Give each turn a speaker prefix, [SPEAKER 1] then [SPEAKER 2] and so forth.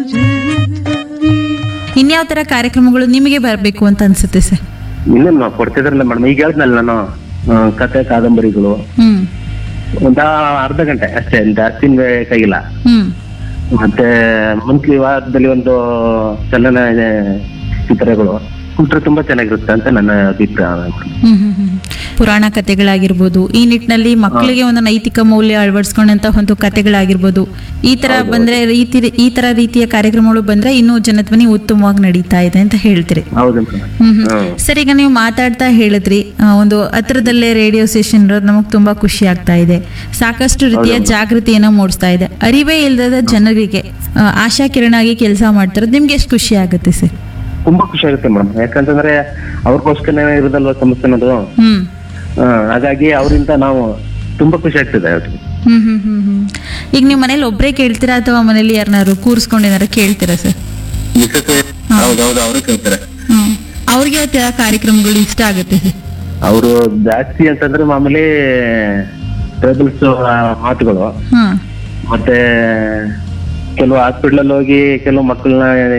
[SPEAKER 1] ಇನ್ಯಾವ ತರ ಕಾರ್ಯಕ್ರಮಗಳು ನಿಮಗೆ ಬರಬೇಕು ಅಂತ ಅನ್ಸುತ್ತೆ ಸರ್
[SPEAKER 2] ಇನ್ನೇನು ಕೊಡ್ತಿದ್ರಲ್ಲ ಮೇಡಮ್ ಈಗ ಹೇಳಿದ್ನಲ್ಲ ನಾನು ಆ, ಕತೆ ಕಾದಂಬರಿಗಳು
[SPEAKER 1] ಹ್ಮ್
[SPEAKER 2] ಒಂದ ಅರ್ಧ ಗಂಟೆ ಅಷ್ಟೇ ಜಾಸ್ತಿ ಬೇಕಾಗಿಲ್ಲ
[SPEAKER 1] ಹ್ಮ್
[SPEAKER 2] ಮತ್ತೆ ಮಂತ್ಲಿ ವಾರದಲ್ಲಿ ಒಂದು ಚಲನ ಚಿತ್ರಗಳು ಕೊಟ್ರೆ ತುಂಬಾ ಚೆನ್ನಾಗಿರುತ್ತೆ ಅಂತ ನನ್ನ ಅಭಿಪ್ರಾಯ
[SPEAKER 1] ಹ್ಮ್ ಹ್ಮ್ ಹ್ಮ್. ಪುರಾಣ ಕಥೆಗಳಾಗಿರ್ಬೋದು ಈ ನಿಟ್ಟಿನಲ್ಲಿ ಮಕ್ಕಳಿಗೆ ಒಂದು ನೈತಿಕ ಮೌಲ್ಯ ಅಳವಡಿಸ್ಕೊಂಡಂತ ಒಂದು ಕಥೆಗಳಾಗಿರ್ಬೋದು ಈ ತರ ಬಂದ್ರೆ ಈ ತಿ- ಈ ತರ ರೀತಿಯ ಕಾರ್ಯಕ್ರಮಗಳು ಬಂದ್ರೆ ಇನ್ನೂ ಜನಧ್ವನಿ ಉತ್ತಮವಾಗಿ ನಡೀತಾ ಇದೆ ಅಂತ ಹೇಳ್ತೀರಿ
[SPEAKER 2] ಹೌದು ಮೇಡಮ್
[SPEAKER 1] ಹ್ಮ್ ಹ್ಮ್.
[SPEAKER 2] ಹ್ಮ್.
[SPEAKER 1] ಸರ್ ಈಗ ನೀವು ಮಾತಾಡ್ತಾ ಹೇಳಿದ್ರಿ ಆ, ಒಂದು ಹತ್ರದಲ್ಲೇ ರೇಡಿಯೋ ಸ್ಟೇಷನ್ ಇರೋದು ನಮಗೆ ತುಂಬಾ ಖುಷಿ ಆಗ್ತಾ ಇದೆ ಸಾಕಷ್ಟು ರೀತಿಯ ಜಾಗೃತಿಯನ್ನ ಮೂಡಿಸ್ತಾ ಇದೆ ಅರಿವೇ ಇಲ್ಲದ ಜನರಿಗೆ ಆ, ಆಶಾ ಕಿರಣ ಆಗಿ ಕೆಲಸ ಮಾಡ್ತಿರೋದು ನಿಮ್ಗೆ ಎಷ್ಟು ಖುಷಿ ಆಗುತ್ತೆ ಸರ್
[SPEAKER 2] ತುಂಬಾ ಖುಷಿ ಆಗುತ್ತೆ ಮೇಡಮ್ ಯಾಕಂತಂದ್ರೆ ಅವ್ರಿಗೋಸ್ಕರ ಇರೋದಲ್ವ ಸಮಸ್ಯೆ ಅನ್ನೋದು
[SPEAKER 1] ಹ್ಮ್
[SPEAKER 2] ಆ, ಹಾಗಾಗಿ ಅವರಿಂದ ನಾವು ತುಂಬಾ ಖುಷಿ ಆಗ್ತದೆ ಅವ್ರಿಗೆ
[SPEAKER 1] ಹ್ಮ್ ಹ್ಮ್ ಹ್ಮ್ ಹ್ಮ್ ಈಗ ನೀವು ಮನೇಲಿ ಒಬ್ಬರೇ ಕೇಳ್ತೀರಾ ಅಥವಾ ಮನೇಲಿ ಯಾರನ್ನಾರು ಕೂರಿಸ್ಕೊಂಡು ಏನಾರು ಕೇಳ್ತೀರಾ ಸರ್
[SPEAKER 2] ಮಿಸಸ್ ಹೌದೌದು ಅವರು ಕೇಳ್ತಾರೆ
[SPEAKER 1] ಹ್ಮ್ ಅವ್ರಿಗೆ ಯಾವ ತರ ಕಾರ್ಯಕ್ರಮಗಳು ಇಷ್ಟ ಆಗುತ್ತೆ ಸರ್
[SPEAKER 2] ಅವರು ಜಾಸ್ತಿ ಅಂತಂದ್ರೆ ಮಾಮೂಲಿ ಟ್ರೇಬಲ್ಸ್ ಮಾತುಗಳು
[SPEAKER 1] ಹ್ಮ್
[SPEAKER 2] ಮತ್ತೆ ಕೆಲವು ಹಾಸ್ಪಿಟಲ್ ಹೋಗಿ ಕೆಲವು ಮಕ್ಕಳನ್ನ